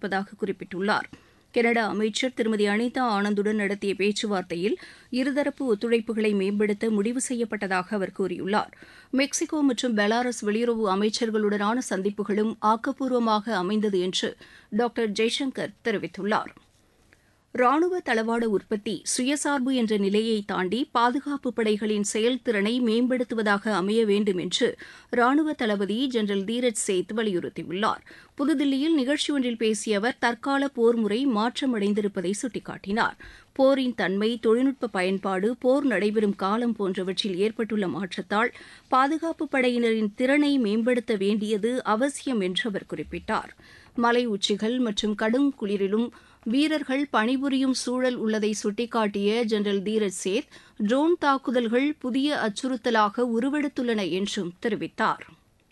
இருப்பதாக குறிப்பிட்டுள்ளார் கனடா அமைச்சர் திருமதி அனிதா ஆனந்துடன் நடத்திய பேச்சுவார்த்தையில் இருதரப்பு ஒத்துழைப்புகளை மேம்படுத்த முடிவு செய்யப்பட்டதாக அவர் கூறியுள்ளார் மெக்சிகோ மற்றும் பெலாரஸ் வெளியுறவு அமைச்சர்களுடனான சந்திப்புகளும் ஆக்கப்பூர்வமாக அமைந்தது என்று டாக்டர் ஜெய்சங்கர் தெரிவித்துள்ளார் ராணுவ தளவாட உற்பத்தி சுயசார்பு என்ற நிலையை தாண்டி பாதுகாப்பு படைகளின் செயல்திறனை மேம்படுத்துவதாக அமைய வேண்டும் என்று ராணுவ தளபதி ஜெனரல் தீரஜ் சேத் வலியுறுத்தியுள்ளார் புதுதில்லியில் நிகழ்ச்சி ஒன்றில் பேசிய அவர் தற்கால போர் முறை மாற்றமடைந்திருப்பதை சுட்டிக்காட்டினார் போரின் தன்மை தொழில்நுட்ப பயன்பாடு போர் நடைபெறும் காலம் போன்றவற்றில் ஏற்பட்டுள்ள மாற்றத்தால் பாதுகாப்பு படையினரின் திறனை மேம்படுத்த வேண்டியது அவசியம் என்று அவர் குறிப்பிட்டார் மலை உச்சிகள் மற்றும் கடும் குளிரிலும் வீரர்கள் பணிபுரியும் சூழல் உள்ளதை சுட்டிக்காட்டிய ஜெனரல் தீரஜ் சேத் ட்ரோன் தாக்குதல்கள் புதிய அச்சுறுத்தலாக உருவெடுத்துள்ளன என்றும் தெரிவித்தார்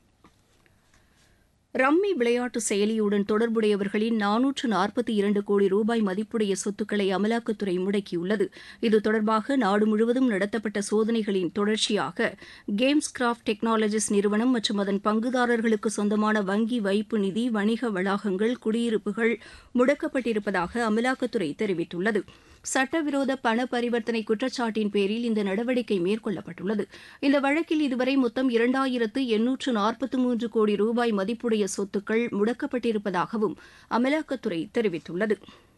ரம்மி விளையாட்டு செயலியுடன் தொடர்புடையவர்களின் நானூற்று நாற்பத்தி இரண்டு கோடி ரூபாய் மதிப்புடைய சொத்துக்களை அமலாக்கத்துறை முடக்கியுள்ளது இது தொடர்பாக நாடு முழுவதும் நடத்தப்பட்ட சோதனைகளின் தொடர்ச்சியாக கேம்ஸ் கிராப்ட் டெக்னாலஜிஸ் நிறுவனம் மற்றும் அதன் பங்குதாரர்களுக்கு சொந்தமான வங்கி வைப்பு நிதி வணிக வளாகங்கள் குடியிருப்புகள் முடக்கப்பட்டிருப்பதாக அமலாக்கத்துறை தெரிவித்துள்ளது சட்டவிரோத பண பரிவர்த்தனை குற்றச்சாட்டின் பேரில் இந்த நடவடிக்கை மேற்கொள்ளப்பட்டுள்ளது இந்த வழக்கில் இதுவரை மொத்தம் இரண்டாயிரத்து எண்ணூற்று நாற்பத்தி மூன்று கோடி ரூபாய் மதிப்புடைய சொத்துக்கள் முடக்கப்பட்டிருப்பதாகவும் அமலாக்கத்துறை தெரிவித்துள்ளது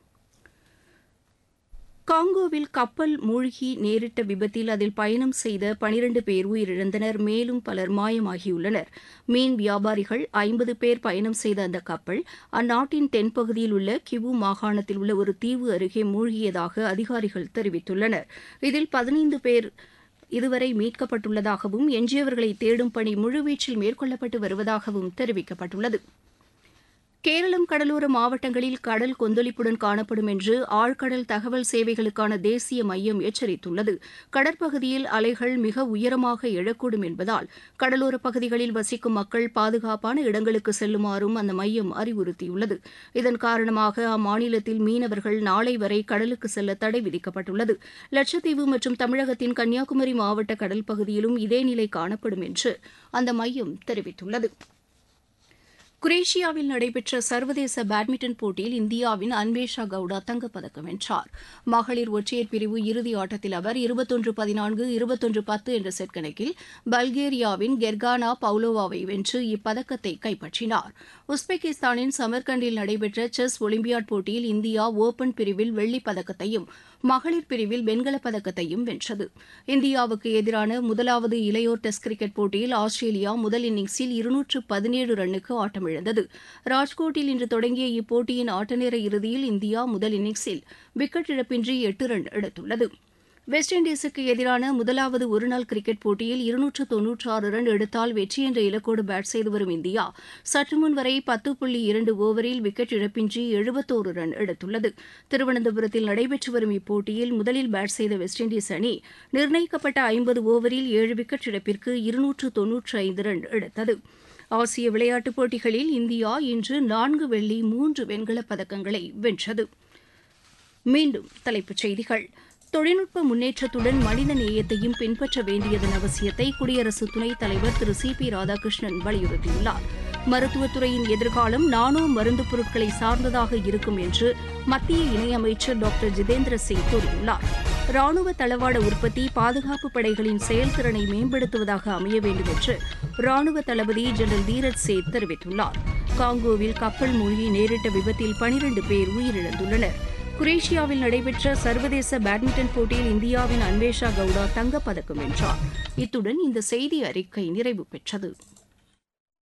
காங்கோவில் கப்பல் மூழ்கி நேரிட்ட விபத்தில் அதில் பயணம் செய்த பனிரண்டு பேர் உயிரிழந்தனர் மேலும் பலர் மாயமாகியுள்ளனர் மீன் வியாபாரிகள் ஐம்பது பேர் பயணம் செய்த அந்த கப்பல் அந்நாட்டின் தென்பகுதியில் உள்ள கிவு மாகாணத்தில் உள்ள ஒரு தீவு அருகே மூழ்கியதாக அதிகாரிகள் தெரிவித்துள்ளனர் இதில் பதினைந்து பேர் இதுவரை மீட்கப்பட்டுள்ளதாகவும் எஞ்சியவர்களை தேடும் பணி முழுவீச்சில் மேற்கொள்ளப்பட்டு வருவதாகவும் தெரிவிக்கப்பட்டுள்ளது கேரளம் கடலோர மாவட்டங்களில் கடல் கொந்தளிப்புடன் காணப்படும் என்று ஆழ்கடல் தகவல் சேவைகளுக்கான தேசிய மையம் எச்சரித்துள்ளது கடற்பகுதியில் அலைகள் மிக உயரமாக எழக்கூடும் என்பதால் கடலோர பகுதிகளில் வசிக்கும் மக்கள் பாதுகாப்பான இடங்களுக்கு செல்லுமாறும் அந்த மையம் அறிவுறுத்தியுள்ளது இதன் காரணமாக அம்மாநிலத்தில் மீனவர்கள் நாளை வரை கடலுக்கு செல்ல தடை விதிக்கப்பட்டுள்ளது லட்சத்தீவு மற்றும் தமிழகத்தின் கன்னியாகுமரி மாவட்ட கடல் பகுதியிலும் இதே நிலை காணப்படும் என்று அந்த மையம் தெரிவித்துள்ளது குரேஷியாவில் நடைபெற்ற சர்வதேச பேட்மிண்டன் போட்டியில் இந்தியாவின் அன்வேஷா கவுடா தங்கப்பதக்கம் வென்றார் மகளிர் ஒற்றையர் பிரிவு இறுதி ஆட்டத்தில் அவர் இருபத்தொன்று பதினான்கு இருபத்தொன்று பத்து என்ற செட் கணக்கில் பல்கேரியாவின் கெர்கானா பவுலோவாவை வென்று இப்பதக்கத்தை கைப்பற்றினார் உஸ்பெகிஸ்தானின் சமர்கண்டில் நடைபெற்ற செஸ் ஒலிம்பியாட் போட்டியில் இந்தியா ஓபன் பிரிவில் வெள்ளிப் பதக்கத்தையும் மகளிர் பிரிவில் வெண்கலப் பதக்கத்தையும் வென்றது இந்தியாவுக்கு எதிரான முதலாவது இளையோர் டெஸ்ட் கிரிக்கெட் போட்டியில் ஆஸ்திரேலியா முதல் இன்னிங்ஸில் இருநூற்று பதினேழு ரன்னுக்கு ஆட்டமிழந்தது ராஜ்கோட்டில் இன்று தொடங்கிய இப்போட்டியின் ஆட்டநேர இறுதியில் இந்தியா முதல் இன்னிங்ஸில் விக்கெட் இழப்பின்றி எட்டு ரன் எடுத்துள்ளது வெஸ்ட் இண்டீஸுக்கு எதிரான முதலாவது ஒருநாள் கிரிக்கெட் போட்டியில் இருநூற்று தொன்னூற்றாறு ரன் எடுத்தால் வெற்றி என்ற இலக்கோடு பேட் செய்து வரும் இந்தியா சற்று முன் வரை பத்து புள்ளி இரண்டு ஓவரில் விக்கெட் இழப்பின்றி எழுபத்தோரு ரன் எடுத்துள்ளது திருவனந்தபுரத்தில் நடைபெற்று வரும் இப்போட்டியில் முதலில் பேட் செய்த வெஸ்ட் இண்டீஸ் அணி நிர்ணயிக்கப்பட்ட ஐம்பது ஓவரில் ஏழு விக்கெட் இழப்பிற்கு இருநூற்று தொன்னூற்று ஐந்து ரன் எடுத்தது ஆசிய விளையாட்டுப் போட்டிகளில் இந்தியா இன்று நான்கு வெள்ளி மூன்று வெண்கலப் பதக்கங்களை வென்றது மீண்டும் தலைப்புச் செய்திகள் தொழில்நுட்ப முன்னேற்றத்துடன் மனித நேயத்தையும் பின்பற்ற வேண்டியதன் அவசியத்தை குடியரசு துணைத் தலைவர் திரு சி பி ராதாகிருஷ்ணன் வலியுறுத்தியுள்ளார் மருத்துவத்துறையின் எதிர்காலம் நானோ மருந்து பொருட்களை சார்ந்ததாக இருக்கும் என்று மத்திய இணையமைச்சர் டாக்டர் ஜிதேந்திர சிங் கூறியுள்ளார் ராணுவ தளவாட உற்பத்தி பாதுகாப்பு படைகளின் செயல்திறனை மேம்படுத்துவதாக அமைய வேண்டும் என்று ராணுவ தளபதி ஜெனரல் தீரஜ் சேத் தெரிவித்துள்ளார் காங்கோவில் கப்பல் மூழ்கி நேரிட்ட விபத்தில் பனிரண்டு பேர் உயிரிழந்துள்ளனர் குரேஷியாவில் நடைபெற்ற சர்வதேச பேட்மிண்டன் போட்டியில் இந்தியாவின் அன்வேஷா கவுடா தங்கப்பதக்கம் வென்றார் இத்துடன் இந்த செய்தி அறிக்கை நிறைவு பெற்றது